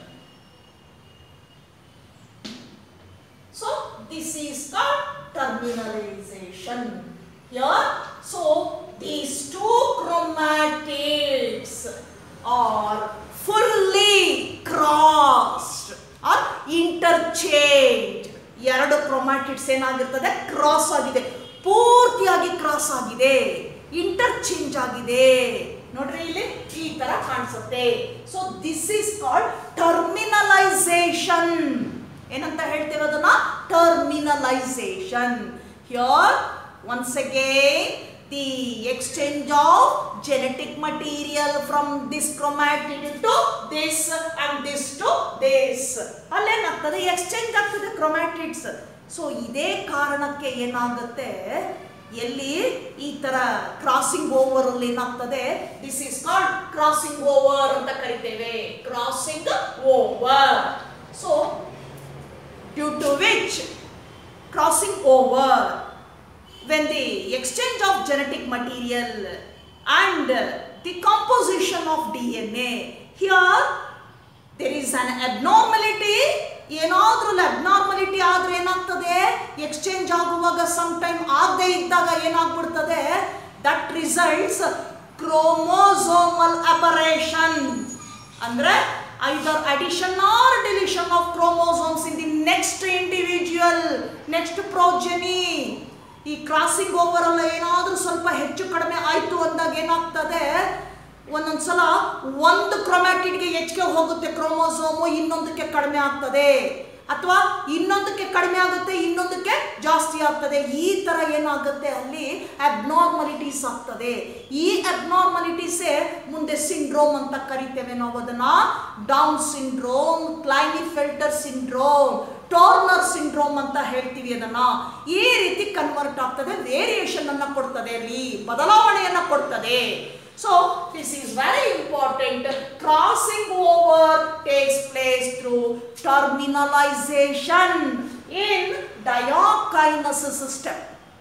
So this is called terminalization. Here, so these two chromatids are fully crossed or interchanged. ಎರಡು chromatids ಏನಾಗಿರ್ತದೆ cross ಆಗಿದೆ ಪೂರ್ತಿಯಾಗಿ cross ಆಗಿದೆ interchange ಆಗಿದೆ ನೋಡ್ರಿ ಇಲ್ಲಿ ಈ ತರ ಕಾಣಿಸುತ್ತೆ so this is called terminalization ಏನಂತ ಹೇಳ್ತೇವೆ ಅದನ್ನ terminalization here once again the exchange of genetic material from this chromatid to this and this to this ಅಲ್ಲೇನಾಗ್ತದೆ ಎಕ್ಸ್ಚೇಂಜ್ ಆಗ್ತದೆ ಕ್ರೊಮ್ಯಾಟಿಡ್ಸ್ ಸೊ ಇದೇ ಕಾರಣಕ್ಕೆ ಏನಾಗುತ್ತೆ ಎಲ್ಲಿ ಈ ತರ ಕ್ರಾಸಿಂಗ್ ಓವರ್ ಅಲ್ಲಿ ಏನಾಗ್ತದೆ this is called crossing over ಅಂತ ಕರಿತೇವೆ crossing over so due to which crossing over when the exchange of genetic material and the composition of DNA here there is an abnormality ಏನಾದ್ರೂ abnormality ಆದ್ರೆ ಏನಾಗ್ತದೆ exchange ಆಗುವಾಗ some time ಆಗದೆ ಇದ್ದಾಗ ಏನಾಗ್ಬಿಡ್ತದೆ that results chromosomal aberration ಅಂದ್ರೆ either addition or deletion of chromosomes in the next individual next progeny ಈ crossing over ಅಲ್ಲ ಏನಾದರೂ ಸ್ವಲ್ಪ ಹೆಚ್ಚು ಕಡಿಮೆ ಆಯಿತು ಅಂದಾಗ ಏನಾಗ್ತದೆ ಒಂದೊಂದ್ಸಲ ಒಂದು ಕ್ರೊಮ್ಯಾಟಿಡ್ಗೆ ಹೆಚ್ಚಿಗೆ ಹೋಗುತ್ತೆ ಕ್ರೋಮೋಸೋಮು ಇನ್ನೊಂದಕ್ಕೆ ಕಡಿಮೆ ಆಗ್ತದೆ ಅಥವಾ ಇನ್ನೊಂದಕ್ಕೆ ಕಡಿಮೆ ಆಗುತ್ತೆ ಇನ್ನೊಂದಕ್ಕೆ ಜಾಸ್ತಿ ಆಗ್ತದೆ ಈ ತರ ಏನಾಗುತ್ತೆ ಅಲ್ಲಿ ಅಬ್ನಾರ್ಮಲಿಟೀಸ್ ಆಗ್ತದೆ ಈ ಅಬ್ನಾರ್ಮಲಿಟೀಸೇ ಮುಂದೆ ಸಿಂಡ್ರೋಮ್ ಅಂತ ಕರಿತೇವೆ ನಾವು ಅದನ್ನ Down syndrome Klinefelter syndrome Turner syndrome ಅಂತ ಹೇಳ್ತೀವಿ ಅದನ್ನ ಈ ರೀತಿ ಕನ್ವರ್ಟ್ ಆಗ್ತದೆ ವೇರಿಯೇಷನ್ ಅನ್ನ ಕೊಡ್ತದೆ ಅಲ್ಲಿ ಬದಲಾವಣೆಯನ್ನ ಕೊಡ್ತದೆ so this is very important crossing over takes place through terminalization in diakinesis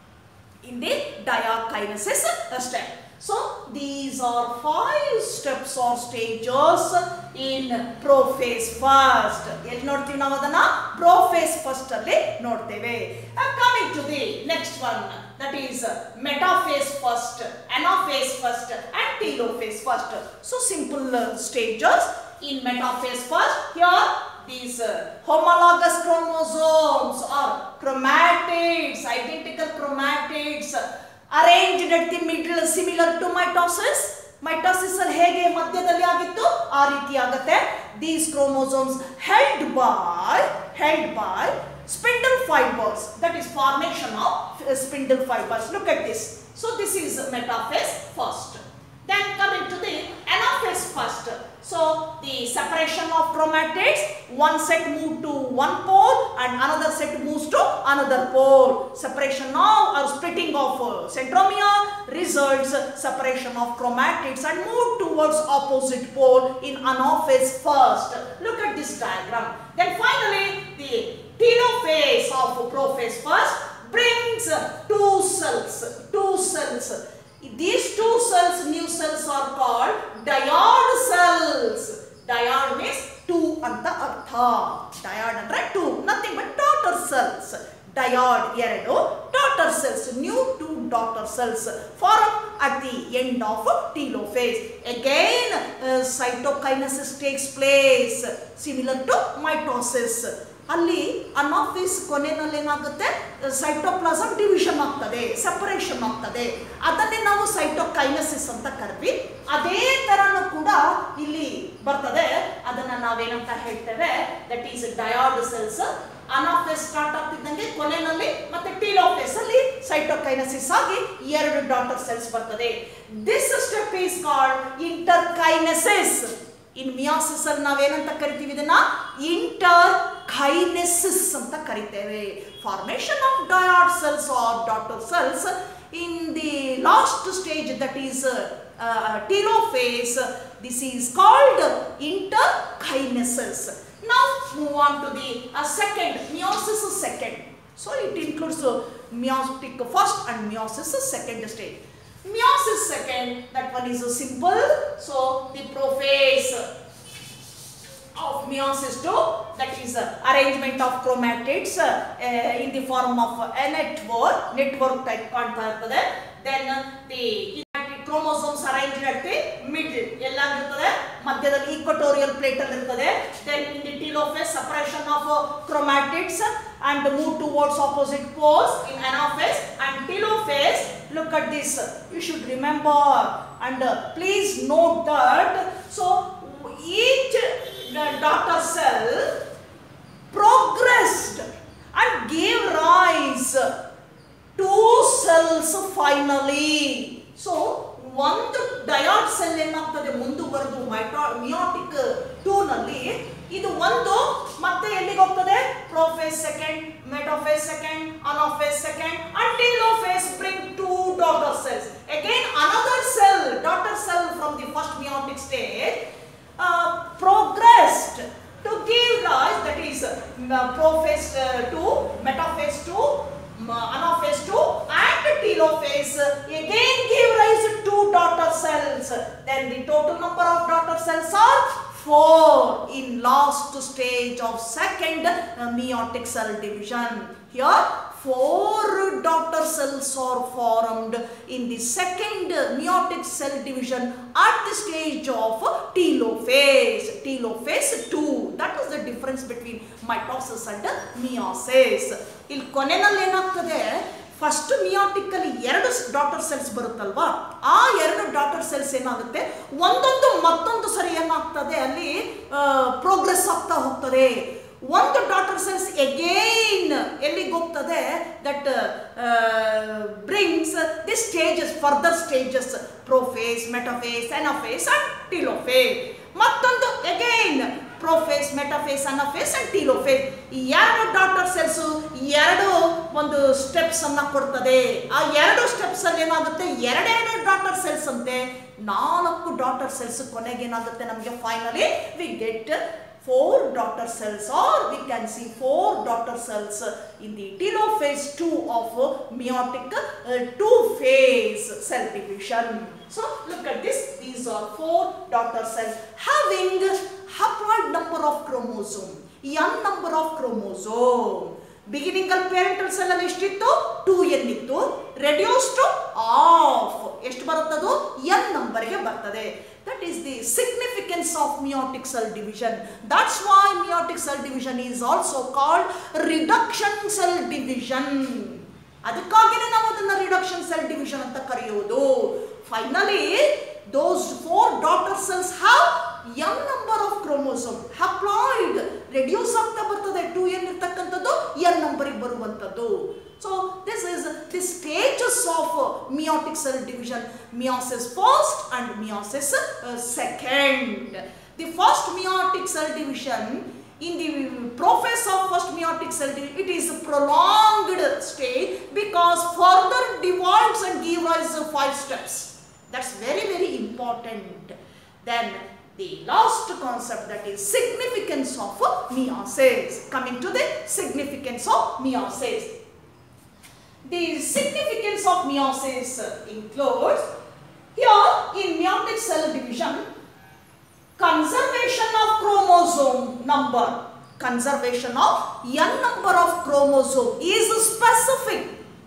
in the diakinesis step. So these are five steps or stages in prophase first. ಎಲ್ಲಿ ನೋಡ್ತೀವಿ ನಾವು ಅದನ್ನ prophase first ಅಲ್ಲಿ ನೋಡ್ತೇವೆ coming to the next one that is metaphase first anaphase first and telophase first so simple stages in metaphase first here these uh, homologous chromosomes or chromatids, identical chromatids arranged at the middle similar to mitosis. Mitosis ಅಲ್ಲಿ ಹೇಗೆ ಮಧ್ಯದಲ್ಲಿ ಆಗಿತ್ತು ಆ ರೀತಿ ಆಗುತ್ತೆ these chromosomes held by held by spindle fibres that is formation of spindle fibres look at this so this is metaphase first then coming to the anaphase first so the separation of chromatids one set move to one pole and another set moves to another pole separation now or splitting of uh, centromere results separation of chromatids and move towards opposite pole in anaphase first look at this diagram then finally the telophase of prophase first brings two cells two cells these two cells new cells are called diod cells diod means two ಅಂತ ಅರ್ಥ diod ಅಂದ್ರೆ two nothing but daughter cells diod ಎರಡು daughter cells new two daughter cells form at the end of telophase again uh, cytokinesis takes place similar to mitosis ಅಲ್ಲಿ ಅನಾಫಿಸ್ ಕೊನೆಯಲ್ಲಿ ಏನಾಗುತ್ತೆ cytoplasm division ಆಗ್ತದೆ separation ಆಗ್ತದೆ ಅದನ್ನೇ ನಾವು ಸೈಟೋಕೈನಸಿಸ್ ಅಂತ ಕರ್ವಿ ಅದೇ ತರನು ಕೂಡ ಇಲ್ಲಿ ಬರ್ತದೆ ಅದನ್ನ ನಾವೇನಂತ ಹೇಳ್ತೇವೆ that is dyad cells anaphase start ಆಗ್ತಿದ್ದಂಗೆ ಕೊನೆಯಲ್ಲಿ ಮತ್ತೆ ಟೀಲೋಫೇಸ್ ಅಲ್ಲಿ ಸೈಟೋಕೈನಸಿಸ್ ಆಗಿ ಎರಡು ಡಾಟರ್ ಸೆಲ್ಸ್ ಬರ್ತದೆ this step is called interkinesis in meiosis ಅಲ್ಲಿ ನಾವೇನಂತ ಕರಿತೀವಿ ಇದನ್ನ ಇಂಟರ್ ಕೈನೆಸಿಸ್ ಅಂತ ಕರಿತೇವೆ formation of dyad cells or daughter cells in the last stage that is telophase this is called interkinesis ನಾವು move on to the second meiosis second so it includes meiotic first and meiosis second stage meiosis second that one is a simple so the prophase of meiosis 2 that is uh, arrangement of chromatids uh, uh, in the form of a network network type ಕಾಣ್ತಾ ಇರ್ತದೆ then uh, the chromosomes arranged at the middle ಎಲ್ಲಾಗಿರ್ತದೆ ಮಧ್ಯದಲ್ಲಿ equatorial plate ಅಲ್ಲಿ ಇರ್ತದೆ then in the telophase separation of uh, chromatids and move towards opposite poles in anaphase and telophase look at this you should remember and uh, please note that so each uh, daughter cell progressed and gave rise two cells finally so ಒಂದು ಡಯಾಡ್ cell ಏನಾಗ್ತದೆ ಮುಂದುವರೆದು ಮೈಟಾ meiotic two ನಲ್ಲಿ ಇದು ಒಂದು ಮತ್ತೆ ಎಲ್ಲಿಗೆ ಹೋಗ್ತದೆ prophase second metaphase second anaphase second and telophase bring two daughter cells again another cell daughter cell from the first meiotic stage progressed to give rise that is uh, prophase uh, 2 metaphase 2 uh, anaphase 2 and telophase uh, again give rise to two daughter cells then the total number of daughter cells are four in last stage of second uh, meiotic cell division here four daughter cells are formed in the second meiotic cell division at the stage of telophase telophase 2 that is the difference between mitosis and meiosis ಇಲ್ಲಿ ಕೊನೆಯಲ್ಲಿ ಏನಾಗ್ತದೆ first meiotic ಅಲ್ಲಿ ಎರಡು daughter cells ಬರುತ್ತಲ್ವಾ ಆ ಎರಡು daughter cells ಏನಾಗುತ್ತೆ ಒಂದೊಂದು ಮತ್ತೊಂದು ಸರಿ ಏನಾಗ್ತದೆ ಅಲ್ಲಿ ಪ್ರೋಗ್ರೆಸ್ ಆಗ್ತಾ ಹೋಗ್ತದೆ ಒಂದು ಡಾಟರ್ ಸೆಲ್ಸ್ ಎಗೈನ್ ಎಲ್ಲಿಗೆ ಹೋಗ್ತದೆ that brings the stages further stages prophase metaphase anaphase and telophase ಮತ್ತೊಂದು again prophase metaphase anaphase and telophase ಈ ಎರಡು ಡಾಟರ್ ಸೆಲ್ಸ್ ಎರಡು ಒಂದು ಸ್ಟೆಪ್ಸ್ ಅನ್ನ ಕೊಡ್ತದೆ ಆ ಎರಡು ಸ್ಟೆಪ್ಸ್ ಅಲ್ಲಿ ಏನಾಗುತ್ತೆ ಎರಡೆರಡು ಡಾಟರ್ ಸೆಲ್ಸ್ ಅಂತೆ ನಾಲ್ಕು ಡಾಟರ್ ಸೆಲ್ಸ್ ಕೊನೆಗೆ ಏನಾಗುತ್ತೆ ನಮಗೆ finally we get four daughter cells or we can see four daughter cells in the telophase 2 of uh, meiotic uh, two phase cell division so look at this these are four daughter cells having haploid number of chromosome n number of chromosome beginning ಅಲ್ಲಿ parental cell ಅಲ್ಲಿ ಎಷ್ಟಿತ್ತು two n ಇತ್ತು reduce to half ಎಷ್ಟು ಬರುತ್ತದು n ನಂಬರ್ಗೆ ಬರ್ತದೆ that is the significance of meiotic cell division that's why meiotic cell division is also called reduction cell division ಅದಕ್ಕಾಗಿನೇ ನಾವು ಅದನ್ನ ರಿಡಕ್ಷನ್ ಸೆಲ್ ಡಿವಿಷನ್ ಅಂತ ಕರೆಯುವುದು finally those four daughter cells have n number of chromosome haploid reduce ಆಗ್ತಾ ಬರ್ತದೆ two n ಇರ್ತಕ್ಕಂಥದ್ದು n ನಂಬರಿಗೆ ಬರುವಂಥದ್ದು so this is the stages of meiotic cell division meiosis first and meiosis second the first meiotic cell division in the process of first meiotic cell division, it is a prolonged stage because further divides and give rise to five steps. That's very, very important. Then the last concept that is significance of meiosis. Coming to the significance of meiosis. The significance of meiosis includes here in meiotic cell division conservation of chromosome number conservation of n number of chromosome is specific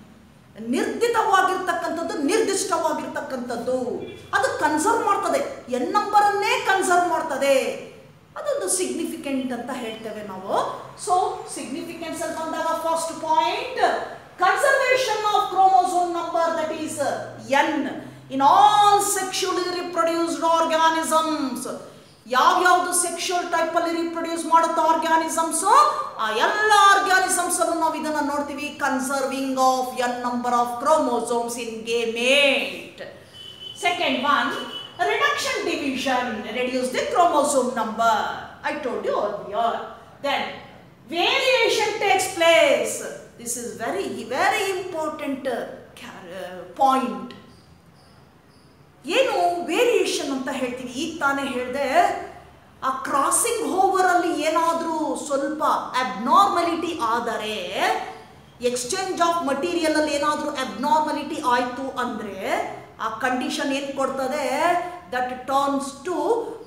ನಿರ್ದಿತವಾಗಿರ್ತಕ್ಕಂಥದ್ದು ನಿರ್ದಿಷ್ಟವಾಗಿರ್ತಕ್ಕಂಥದ್ದು ಅದು conserve ಮಾಡ್ತದೆ N ನಂಬರನ್ನೇ conserve ಮಾಡ್ತದೆ ಅದೊಂದು significant ಅಂತ ಹೇಳ್ತೇವೆ ನಾವು so significance ಅಲ್ಲಿ ಬಂದಾಗ first point conservation of chromosome number that is n in all sexually reproduced organisms ಯಾವ್ಯಾವ್ದು ಸೆಕ್ಷುವಲ್ ಟೈಪ್ ಅಲ್ಲಿ ರಿಪ್ರೊಡ್ಯೂಸ್ ಮಾಡುತ್ತೋ ಆರ್ಗ್ಯಾನಿಸಮ್ಸ್ ಆ ಎಲ್ಲ ಆರ್ಗ್ಯಾನಿಸಮ್ಸ್ ಅನ್ನು ನಾವು ಇದನ್ನ ನೋಡ್ತೀವಿ conserving of n number of chromosomes in gamete second one reduction division reduce the chromosome number I told you earlier then variation takes place this is very very important uh, ca- uh, point ಏನು variation ಅಂತ ಹೇಳ್ತೀವಿ ಈಗ ತಾನೇ ಹೇಳಿದೆ ಆ crossing over ಅಲ್ಲಿ ಏನಾದರೂ ಸ್ವಲ್ಪ ಅಬ್ನಾರ್ಮಲಿಟಿ ಆದರೆ ಎಕ್ಸ್ಚೇಂಜ್ ಆಫ್ ಮಟೀರಿಯಲ್ ಅಲ್ಲಿ ಏನಾದರೂ ಅಬ್ನಾರ್ಮಲಿಟಿ ಆಯಿತು ಅಂದರೆ ಆ ಕಂಡೀಷನ್ ಏನು ಕೊಡ್ತದೆ ದಟ್ ಟರ್ನ್ಸ್ ಟು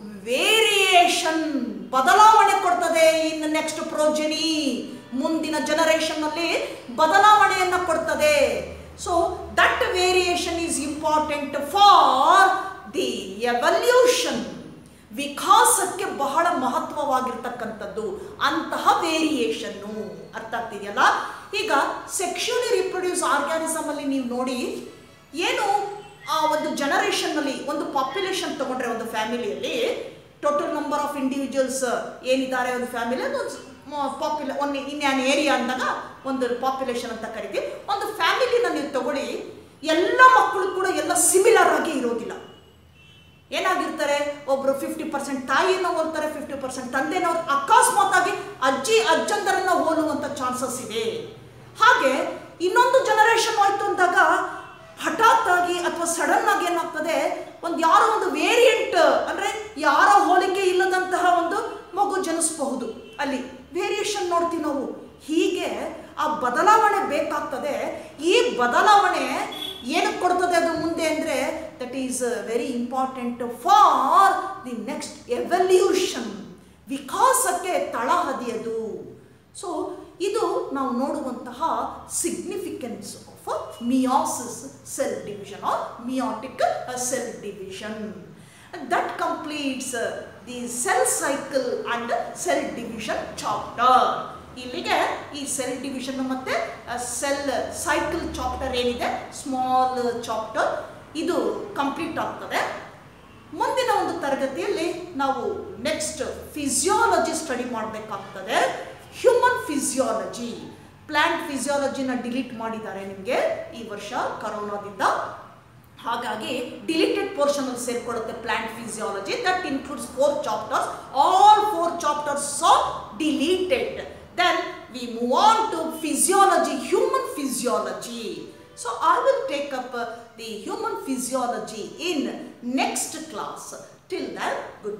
ವೇರಿಯೇಷನ್ ಬದಲಾವಣೆ ಕೊಡ್ತದೆ ಇನ್ ನೆಕ್ಸ್ಟ್ ಪ್ರೋಜನಿ ಮುಂದಿನ ಜನರೇಷನ್ ಅಲ್ಲಿ ಬದಲಾವಣೆಯನ್ನು ಕೊಡ್ತದೆ so that variation is important for the evolution ವಿಕಾಸಕ್ಕೆ ಬಹಳ ಮಹತ್ವವಾಗಿರ್ತಕ್ಕಂಥದ್ದು ಅಂತಹ ವೇರಿಯೇಷನ್ನು ಅರ್ಥ ಆಗ್ತಿದೆಯಲ್ಲ ಈಗ ಸೆಕ್ಷುಲಿ ರಿಪ್ರೊಡ್ಯೂಸ್ ಆರ್ಗ್ಯಾನಿಸಮ್ ಅಲ್ಲಿ ನೀವು ನೋಡಿ ಏನು ಆ ಒಂದು ಜನರೇಷನ್ನಲ್ಲಿ ಒಂದು ಪಾಪ್ಯುಲೇಷನ್ ತಗೊಂಡ್ರೆ ಒಂದು ಫ್ಯಾಮಿಲಿಯಲ್ಲಿ ಟೋಟಲ್ ನಂಬರ್ ಆಫ್ ಇಂಡಿವಿಜುವಲ್ಸ್ ಏನಿದ್ದಾರೆ ಒಂದು ಫ್ಯಾಮಿಲಿ ಒಂದು ಪಾಪ್ಯುಲೇ ಒಂದು ಇನ್ ಏರಿಯಾ ಅಂದಾಗ ಒಂದು ಪಾಪ್ಯುಲೇಷನ್ ಅಂತ ಕರಿತೀವಿ ಒಂದು ಫ್ಯಾಮಿಲಿನ ನೀವು ತಗೊಳ್ಳಿ ಎಲ್ಲ ಮಕ್ಕಳು ಕೂಡ ಎಲ್ಲ ಸಿಮಿಲರ್ ಆಗಿ ಇರೋದಿಲ್ಲ ಏನಾಗಿರ್ತಾರೆ ಒಬ್ರು ಫಿಫ್ಟಿ ಪರ್ಸೆಂಟ್ ತಾಯಿಯನ್ನು ಹೋಲ್ತಾರೆ ಫಿಫ್ಟಿ ಪರ್ಸೆಂಟ್ ತಂದೆನ ಅಕಸ್ಮಾತ್ ಆಗಿ ಅಜ್ಜಿ ಅಜ್ಜಂದರನ್ನ ಹೋಲುವಂಥ ಚಾನ್ಸಸ್ ಇದೆ ಹಾಗೆ ಇನ್ನೊಂದು ಜನರೇಷನ್ ಆಯ್ತು ಅಂದಾಗ ಹಠಾತ್ ಆಗಿ ಅಥವಾ ಸಡನ್ ಆಗಿ ಏನಾಗ್ತದೆ ಒಂದು ಯಾರೋ ಒಂದು ವೇರಿಯಂಟ್ ಅಂದ್ರೆ ಯಾರೋ ಹೋಲಿಕೆ ಇಲ್ಲದಂತಹ ಒಂದು ಮಗು ಜನಿಸಬಹುದು ಅಲ್ಲಿ ವೇರಿಯೇಷನ್ ನೋಡ್ತೀವಿ ನಾವು ಹೀಗೆ ಆ ಬದಲಾವಣೆ ಬೇಕಾಗ್ತದೆ ಈ ಬದಲಾವಣೆ ಏನಕ್ಕೆ ಕೊಡ್ತದೆ ಅದು ಮುಂದೆ ಅಂದರೆ that is very important for the next evolution ವಿಕಾಸಕ್ಕೆ ತಳಹದಿಯದು ಸೊ ಇದು ನಾವು ನೋಡುವಂತಹ significance of meiosis cell division or meiotic cell division that completes the cell cycle and cell division chapter ಇಲ್ಲಿಗೆ ಈ ಸೆಲ್ ಡಿವಿಷನ್ ಮತ್ತೆ ಸೆಲ್ ಸೈಕಲ್ ಚಾಪ್ಟರ್ ಏನಿದೆ small chapter ಇದು ಕಂಪ್ಲೀಟ್ ಆಗ್ತದೆ ಮುಂದಿನ ಒಂದು ತರಗತಿಯಲ್ಲಿ ನಾವು ನೆಕ್ಸ್ಟ್ ಫಿಸಿಯಾಲಜಿ ಸ್ಟಡಿ ಮಾಡಬೇಕಾಗ್ತದೆ ಹ್ಯೂಮನ್ ಫಿಸಿಯಾಲಜಿ ಪ್ಲಾಂಟ್ ಫಿಸಿಯಾಲಜಿನ ಡಿಲೀಟ್ ಮಾಡಿದ್ದಾರೆ ನಿಮಗೆ ಈ ವರ್ಷ ಕರೋನಾದಿಂದ ಹಾಗಾಗಿ ಡಿಲೀಟೆಡ್ ಪೋರ್ಷನ್ ಅಲ್ಲಿ ಸೇರ್ಕೊಳ್ಳುತ್ತೆ plant physiology that includes four chapters all four chapters are deleted then we move on to physiology human physiology so I will take up the human physiology in next class till then good